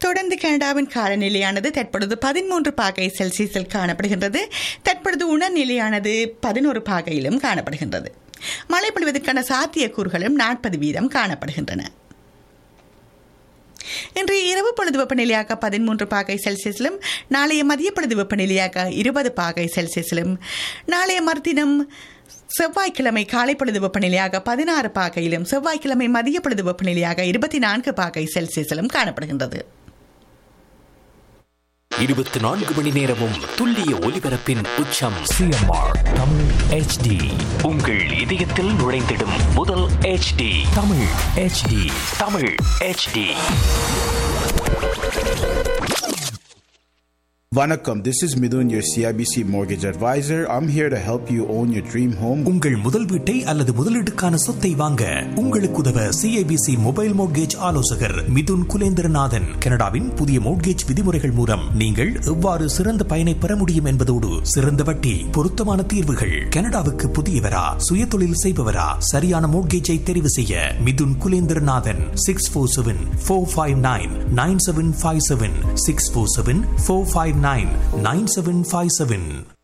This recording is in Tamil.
தொடர்ந்து கனடாவின் காலநிலையானது தற்பொழுது பதிமூன்று பாகை செல்சியஸில் காணப்படுகின்றது தற்பொழுது உணர்நிலையானது பதினோரு பாகையிலும் காணப்படுகின்றது மழை பொழிவதற்கான சாத்தியக்கூறுகளும் நாற்பது வீதம் காணப்படுகின்றன இன்றைய இரவு பொழுது வெப்பநிலையாக பதிமூன்று பாகை செல்சியஸிலும் நாளைய மதிய பொழுது வெப்பநிலையாக இருபது பாகை செல்சியஸிலும் நாளைய மறுதினம் செவ்வாய்க்கிழமை காலை பொழுது வெப்பநிலையாக பதினாறு பாகையிலும் செவ்வாய்க்கிழமை மதிய பொழுது வெப்பநிலையாக இருபத்தி நான்கு பாகை செல்சியஸிலும் காணப்படுகின்றது இருபத்தி நான்கு மணி நேரமும் துல்லிய ஒலிபரப்பின் உச்சம் சிஎம்ஆர் தமிழ் HD உங்கள் இதயத்தில் நுழைந்திடும் முதல் HD Tamil HD Tamil HD Vanakkam, this is Midun, your CIBC mortgage advisor. I'm here to help you own your dream home. உங்கள் முதல் வீட்டை அல்லது முதலீட்டுக்கான சொத்தை வாங்க உங்களுக்கு உதவ சிஐபிசி மொபைல் மோட்கேஜ் ஆலோசகர் மிதுன் குலேந்திரநாதன் கனடாவின் புதிய மோட்கேஜ் விதிமுறைகள் மூலம் நீங்கள் எவ்வாறு சிறந்த பயனை பெற முடியும் என்பதோடு சிறந்த வட்டி பொருத்தமான தீர்வுகள் கனடாவுக்கு புதியவரா சுயதொழில் செய்பவரா சரியான மோட்கேஜை தெரிவு செய்ய Mithun Kulendranathan six four seven four five nine nine seven five seven six four seven four five nine nine seven five seven